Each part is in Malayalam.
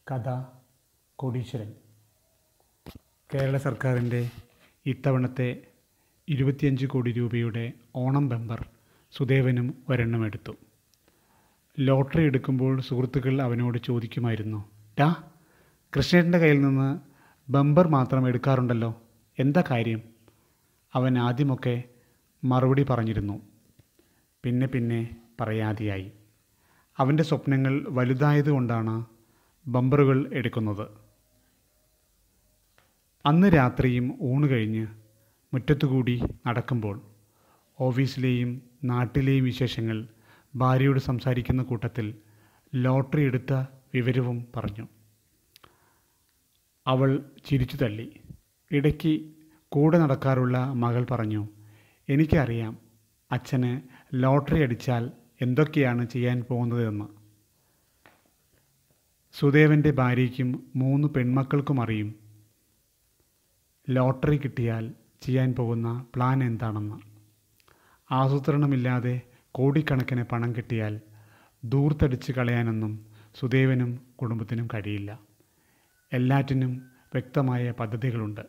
കഥ കോടീശ്വരൻ കേരള സർക്കാരിൻ്റെ ഇത്തവണത്തെ ഇരുപത്തിയഞ്ച് കോടി രൂപയുടെ ഓണം ബമ്പർ സുദേവനും ഒരെണ്ണം എടുത്തു ലോട്ടറി എടുക്കുമ്പോൾ സുഹൃത്തുക്കൾ അവനോട് ചോദിക്കുമായിരുന്നു ടാ കൃഷ്ണേട്ടൻ്റെ കയ്യിൽ നിന്ന് ബമ്പർ മാത്രം എടുക്കാറുണ്ടല്ലോ എന്താ കാര്യം അവൻ ആദ്യമൊക്കെ മറുപടി പറഞ്ഞിരുന്നു പിന്നെ പിന്നെ പറയാതെയായി അവൻ്റെ സ്വപ്നങ്ങൾ വലുതായതുകൊണ്ടാണ് ബമ്പറുകൾ എടുക്കുന്നത് അന്ന് രാത്രിയും ഊണ് കഴിഞ്ഞ് മുറ്റത്തുകൂടി നടക്കുമ്പോൾ ഓഫീസിലെയും നാട്ടിലെയും വിശേഷങ്ങൾ ഭാര്യയോട് സംസാരിക്കുന്ന കൂട്ടത്തിൽ ലോട്ടറി എടുത്ത വിവരവും പറഞ്ഞു അവൾ ചിരിച്ചു തള്ളി ഇടയ്ക്ക് കൂടെ നടക്കാറുള്ള മകൾ പറഞ്ഞു എനിക്കറിയാം അച്ഛന് ലോട്ടറി അടിച്ചാൽ എന്തൊക്കെയാണ് ചെയ്യാൻ പോകുന്നതെന്ന് സുദേവൻ്റെ ഭാര്യയ്ക്കും മൂന്ന് പെൺമക്കൾക്കും അറിയും ലോട്ടറി കിട്ടിയാൽ ചെയ്യാൻ പോകുന്ന പ്ലാൻ എന്താണെന്ന് ആസൂത്രണമില്ലാതെ കോടിക്കണക്കിന് പണം കിട്ടിയാൽ ദൂർത്തടിച്ച് കളയാനൊന്നും സുദേവനും കുടുംബത്തിനും കഴിയില്ല എല്ലാറ്റിനും വ്യക്തമായ പദ്ധതികളുണ്ട്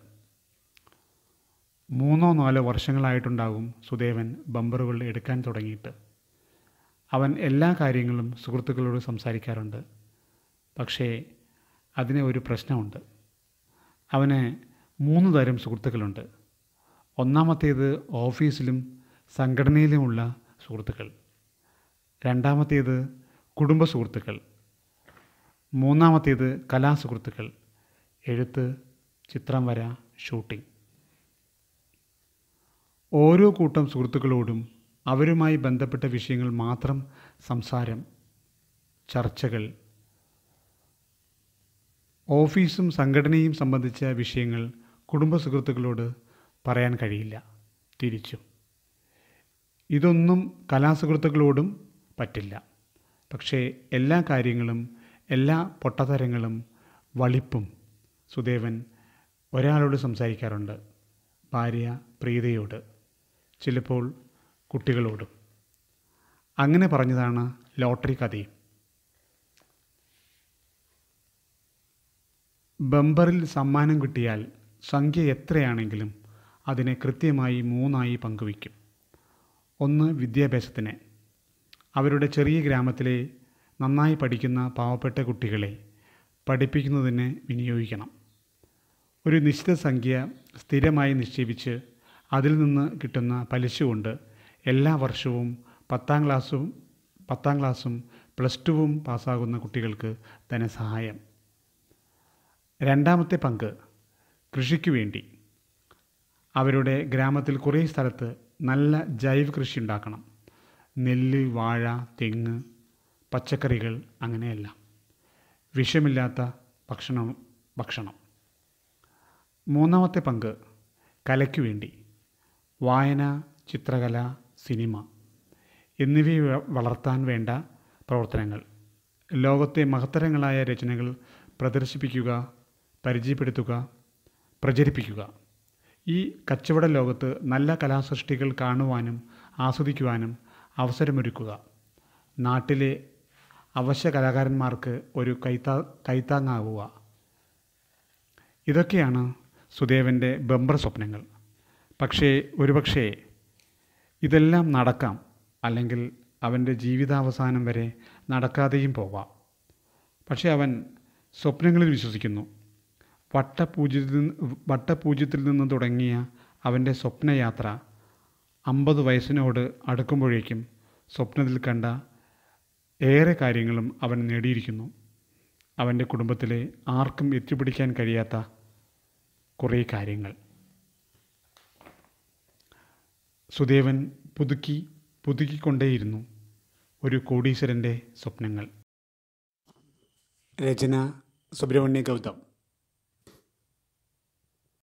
മൂന്നോ നാലോ വർഷങ്ങളായിട്ടുണ്ടാകും സുദേവൻ ബമ്പറുകൾ എടുക്കാൻ തുടങ്ങിയിട്ട് അവൻ എല്ലാ കാര്യങ്ങളും സുഹൃത്തുക്കളോട് സംസാരിക്കാറുണ്ട് പക്ഷേ അതിന് ഒരു പ്രശ്നമുണ്ട് അവന് മൂന്ന് തരം സുഹൃത്തുക്കളുണ്ട് ഒന്നാമത്തേത് ഓഫീസിലും സംഘടനയിലുമുള്ള സുഹൃത്തുക്കൾ രണ്ടാമത്തേത് കുടുംബ സുഹൃത്തുക്കൾ മൂന്നാമത്തേത് കലാസുഹൃത്തുക്കൾ എഴുത്ത് ചിത്രം വര ഷൂട്ടിംഗ് ഓരോ കൂട്ടം സുഹൃത്തുക്കളോടും അവരുമായി ബന്ധപ്പെട്ട വിഷയങ്ങൾ മാത്രം സംസാരം ചർച്ചകൾ ഓഫീസും സംഘടനയും സംബന്ധിച്ച വിഷയങ്ങൾ കുടുംബ സുഹൃത്തുക്കളോട് പറയാൻ കഴിയില്ല തിരിച്ചു ഇതൊന്നും കലാസുഹൃത്തുക്കളോടും പറ്റില്ല പക്ഷേ എല്ലാ കാര്യങ്ങളും എല്ലാ പൊട്ടത്തരങ്ങളും വളിപ്പും സുദേവൻ ഒരാളോട് സംസാരിക്കാറുണ്ട് ഭാര്യ പ്രീതയോട് ചിലപ്പോൾ കുട്ടികളോടും അങ്ങനെ പറഞ്ഞതാണ് ലോട്ടറി കഥയും ബമ്പറിൽ സമ്മാനം കിട്ടിയാൽ സംഖ്യ എത്രയാണെങ്കിലും അതിനെ കൃത്യമായി മൂന്നായി പങ്കുവയ്ക്കും ഒന്ന് വിദ്യാഭ്യാസത്തിന് അവരുടെ ചെറിയ ഗ്രാമത്തിലെ നന്നായി പഠിക്കുന്ന പാവപ്പെട്ട കുട്ടികളെ പഠിപ്പിക്കുന്നതിന് വിനിയോഗിക്കണം ഒരു നിശ്ചിത സംഖ്യ സ്ഥിരമായി നിക്ഷേപിച്ച് അതിൽ നിന്ന് കിട്ടുന്ന പലിശ കൊണ്ട് എല്ലാ വർഷവും പത്താം ക്ലാസ്സും പത്താം ക്ലാസ്സും പ്ലസ് ടുവും പാസ്സാകുന്ന കുട്ടികൾക്ക് ധനസഹായം രണ്ടാമത്തെ പങ്ക് കൃഷിക്ക് വേണ്ടി അവരുടെ ഗ്രാമത്തിൽ കുറേ സ്ഥലത്ത് നല്ല ജൈവ കൃഷി ഉണ്ടാക്കണം നെല്ല് വാഴ തെങ്ങ് പച്ചക്കറികൾ അങ്ങനെയെല്ലാം വിഷമില്ലാത്ത ഭക്ഷണം ഭക്ഷണം മൂന്നാമത്തെ പങ്ക് കലയ്ക്ക് വേണ്ടി വായന ചിത്രകല സിനിമ എന്നിവയെ വളർത്താൻ വേണ്ട പ്രവർത്തനങ്ങൾ ലോകത്തെ മഹത്തരങ്ങളായ രചനകൾ പ്രദർശിപ്പിക്കുക പരിചയപ്പെടുത്തുക പ്രചരിപ്പിക്കുക ഈ കച്ചവട ലോകത്ത് നല്ല കലാസൃഷ്ടികൾ കാണുവാനും ആസ്വദിക്കുവാനും അവസരമൊരുക്കുക നാട്ടിലെ അവശ്യ കലാകാരന്മാർക്ക് ഒരു കൈത്താ കൈത്താങ്ങാവുക ഇതൊക്കെയാണ് സുദേവൻ്റെ ബമ്പർ സ്വപ്നങ്ങൾ പക്ഷേ ഒരുപക്ഷേ ഇതെല്ലാം നടക്കാം അല്ലെങ്കിൽ അവൻ്റെ ജീവിതാവസാനം വരെ നടക്കാതെയും പോകാം പക്ഷേ അവൻ സ്വപ്നങ്ങളിൽ വിശ്വസിക്കുന്നു വട്ടപൂജ്യത്തിൽ നിന്ന് വട്ടപൂജ്യത്തിൽ നിന്ന് തുടങ്ങിയ അവൻ്റെ സ്വപ്നയാത്ര അമ്പത് വയസ്സിനോട് അടുക്കുമ്പോഴേക്കും സ്വപ്നത്തിൽ കണ്ട ഏറെ കാര്യങ്ങളും അവൻ നേടിയിരിക്കുന്നു അവൻ്റെ കുടുംബത്തിലെ ആർക്കും എത്തിപ്പിടിക്കാൻ കഴിയാത്ത കുറേ കാര്യങ്ങൾ സുദേവൻ പുതുക്കി പുതുക്കിക്കൊണ്ടേയിരുന്നു ഒരു കോടീശ്വരൻ്റെ സ്വപ്നങ്ങൾ രചന സുബ്രഹ്മണ്യ ഗൗതം